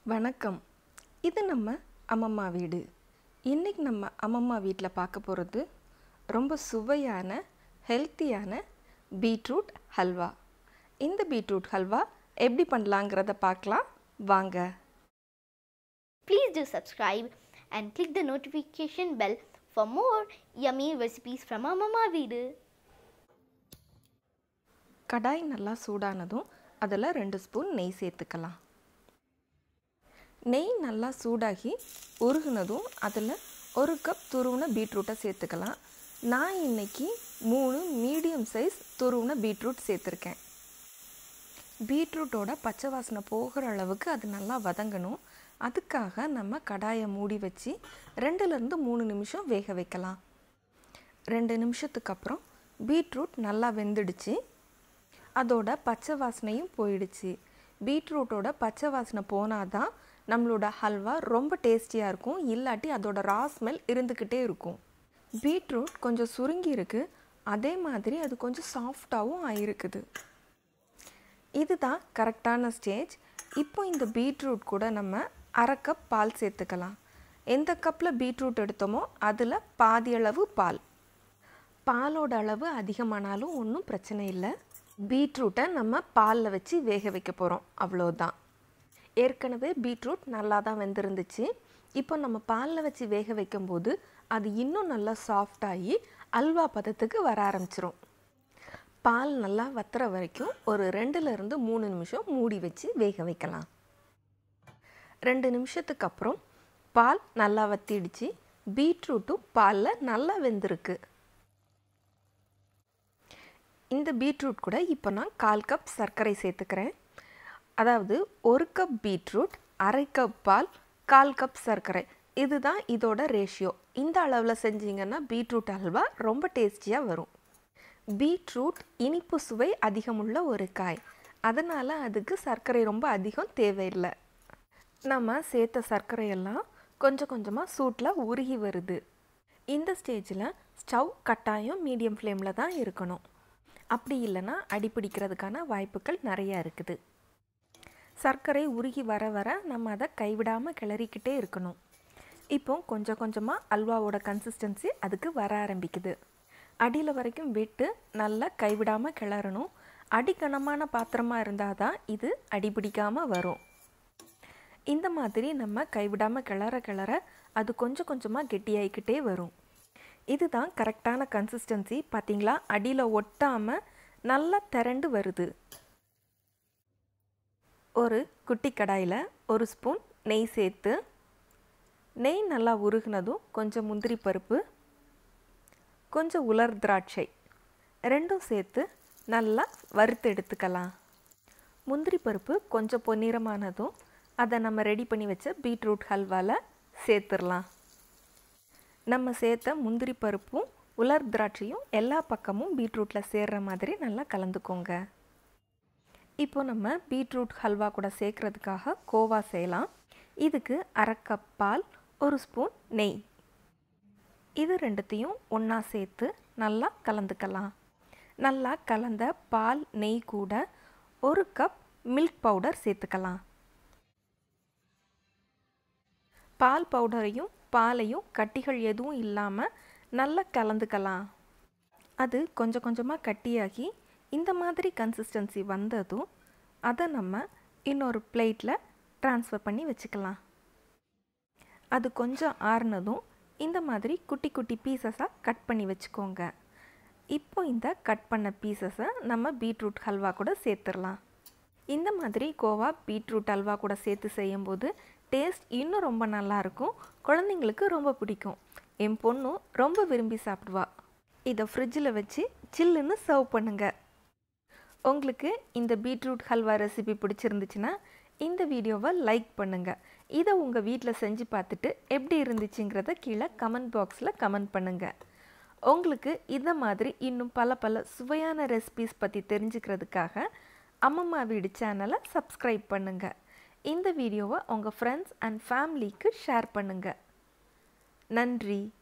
வணக்கம் இது நம்ம அம்மம்மா வீடு இன்றைக்கி நம்ம அம்மம்மா வீட்டில் பார்க்க போகிறது ரொம்ப சுவையான ஹெல்த்தியான பீட்ரூட் ஹல்வா இந்த பீட்ரூட் ஹல்வா எப்படி பண்ணலாங்கிறத பார்க்கலாம் வாங்க Please do subscribe and click the notification bell for more yummy recipes from our Mama Veedu. கடாய் நல்லா சூடானதும் அதில் ரெண்டு ஸ்பூன் நெய் சேர்த்துக்கலாம் நெய் நல்லா சூடாகி உருகுனதும் அதில் ஒரு கப் துருவின பீட்ரூட்டை சேர்த்துக்கலாம் நான் இன்னைக்கு மூணு மீடியம் சைஸ் துருவின பீட்ரூட் சேர்த்துருக்கேன் பீட்ரூட்டோட பச்சை வாசனை போகிற அளவுக்கு அது நல்லா வதங்கணும் அதுக்காக நம்ம கடாயை மூடி வச்சு ரெண்டுலேருந்து மூணு நிமிஷம் வேக வைக்கலாம் ரெண்டு நிமிஷத்துக்கு அப்புறம் பீட்ரூட் நல்லா வெந்துடுச்சு அதோட பச்சை வாசனையும் போயிடுச்சு பீட்ரூட்டோட பச்சை வாசனை போனாதான் நம்மளோட ஹல்வா ரொம்ப டேஸ்டியாக இருக்கும் இல்லாட்டி அதோட ரா ஸ்மெல் இருந்துக்கிட்டே இருக்கும் பீட்ரூட் கொஞ்சம் சுருங்கி இருக்கு அதே மாதிரி அது கொஞ்சம் சாஃப்டாகவும் ஆயிருக்குது இதுதான் கரெக்டான ஸ்டேஜ் இப்போ இந்த பீட்ரூட் கூட நம்ம அரை கப் பால் சேர்த்துக்கலாம் எந்த கப்பில் பீட்ரூட் எடுத்தோமோ அதில் பாதி அளவு பால் பாலோட அளவு அதிகமானாலும் ஒன்றும் பிரச்சனை இல்லை பீட்ரூட்டை நம்ம பாலில் வச்சு வேக வைக்க போகிறோம் அவ்வளோதான் ஏற்கனவே பீட்ரூட் நல்லா தான் வெந்திருந்துச்சு இப்போ நம்ம பாலில் வச்சு வேக வைக்கும்போது அது இன்னும் நல்லா சாஃப்டாகி அல்வா பதத்துக்கு வர ஆரம்பிச்சிரும் பால் நல்லா வத்துற வரைக்கும் ஒரு ரெண்டுலேருந்து மூணு நிமிஷம் மூடி வச்சு வேக வைக்கலாம் ரெண்டு நிமிஷத்துக்கு அப்புறம் பால் நல்லா வத்திடுச்சு பீட்ரூட்டும் பாலில் நல்லா வெந்திருக்கு இந்த பீட்ரூட் கூட இப்போ நான் கால் கப் சர்க்கரை சேர்த்துக்கிறேன் அதாவது ஒரு கப் பீட்ரூட் அரை கப் பால் கால் கப் சர்க்கரை இதுதான் இதோட ரேஷியோ இந்த அளவில் செஞ்சீங்கன்னா பீட்ரூட் அல்வா ரொம்ப டேஸ்டியாக வரும் பீட்ரூட் இனிப்பு சுவை அதிகமுள்ள ஒரு காய் அதனால் அதுக்கு சர்க்கரை ரொம்ப அதிகம் தேவையில்லை நம்ம சேர்த்த சர்க்கரையெல்லாம் கொஞ்சம் கொஞ்சமாக சூட்டில் உருகி வருது இந்த ஸ்டேஜில் ஸ்டவ் கட்டாயம் மீடியம் ஃப்ளேமில் தான் இருக்கணும் அப்படி இல்லைன்னா அடிப்பிடிக்கிறதுக்கான வாய்ப்புகள் நிறையா இருக்குது சர்க்கரை உருகி வர வர நம்ம அதை கைவிடாமல் கிளறிக்கிட்டே இருக்கணும் இப்போ கொஞ்சம் கொஞ்சமாக அல்வாவோட கன்சிஸ்டன்சி அதுக்கு வர ஆரம்பிக்குது அடியில் வரைக்கும் விட்டு நல்லா கைவிடாமல் கிளறணும் அடிக்கனமான பாத்திரமாக இருந்தால் தான் இது அடிபிடிக்காமல் வரும் இந்த மாதிரி நம்ம கைவிடாமல் கிளற கிளற அது கொஞ்சம் கொஞ்சமாக கெட்டியாகிக்கிட்டே வரும் இதுதான் கரெக்டான கன்சிஸ்டன்சி பார்த்தீங்களா அடியில் ஒட்டாமல் நல்லா திரண்டு வருது ஒரு குட்டி கடாயில் ஒரு ஸ்பூன் நெய் சேர்த்து நெய் நல்லா உருகுனதும் கொஞ்சம் முந்திரி பருப்பு கொஞ்சம் உலர் திராட்சை ரெண்டும் சேர்த்து நல்லா வறுத்து எடுத்துக்கலாம் முந்திரி பருப்பு கொஞ்சம் பொன்னிறமானதும் அதை நம்ம ரெடி பண்ணி வச்ச பீட்ரூட் ஹல்வாவில் சேர்த்துடலாம் நம்ம சேர்த்த முந்திரி பருப்பும் உலர் திராட்சையும் எல்லா பக்கமும் பீட்ரூட்டில் சேர்கிற மாதிரி நல்லா கலந்துக்கோங்க இப்போ நம்ம பீட்ரூட் ஹல்வா கூட சேர்க்குறதுக்காக கோவா செய்யலாம் இதுக்கு அரை கப் பால் ஒரு ஸ்பூன் நெய் இது ரெண்டுத்தையும் ஒன்றா சேர்த்து நல்லா கலந்துக்கலாம் நல்லா கலந்த பால் நெய் கூட ஒரு கப் மில்க் பவுடர் சேர்த்துக்கலாம் பால் பவுடரையும் பாலையும் கட்டிகள் எதுவும் இல்லாமல் நல்லா கலந்துக்கலாம் அது கொஞ்சம் கொஞ்சமாக கட்டியாகி இந்த மாதிரி கன்சிஸ்டன்சி வந்ததும் அதை நம்ம இன்னொரு பிளேட்டில் ட்ரான்ஸ்ஃபர் பண்ணி வச்சுக்கலாம் அது கொஞ்சம் ஆறுனதும் இந்த மாதிரி குட்டி குட்டி பீசஸாக கட் பண்ணி வச்சுக்கோங்க இப்போ இந்த கட் பண்ண பீசஸை நம்ம பீட்ரூட் ஹல்வா கூட சேர்த்துடலாம் இந்த மாதிரி கோவா பீட்ரூட் அல்வா கூட சேர்த்து செய்யும்போது டேஸ்ட் இன்னும் ரொம்ப நல்லாயிருக்கும் குழந்தைங்களுக்கு ரொம்ப பிடிக்கும் என் பொண்ணும் ரொம்ப விரும்பி சாப்பிடுவா இதை ஃப்ரிட்ஜில் வச்சு சில்லுன்னு சர்வ் பண்ணுங்கள் உங்களுக்கு இந்த பீட்ரூட் ஹல்வா ரெசிபி பிடிச்சிருந்துச்சுன்னா இந்த வீடியோவை லைக் பண்ணுங்கள் இதை உங்கள் வீட்டில் செஞ்சு பார்த்துட்டு எப்படி இருந்துச்சுங்கிறத கீழே கமெண்ட் பாக்ஸில் கமெண்ட் பண்ணுங்கள் உங்களுக்கு இந்த மாதிரி இன்னும் பல பல சுவையான ரெசிபிஸ் பற்றி தெரிஞ்சுக்கிறதுக்காக அம்மம்மா வீடு சேனலை சப்ஸ்கிரைப் பண்ணுங்கள் இந்த வீடியோவை உங்கள் ஃப்ரெண்ட்ஸ் அண்ட் ஃபேமிலிக்கு ஷேர் பண்ணுங்கள் நன்றி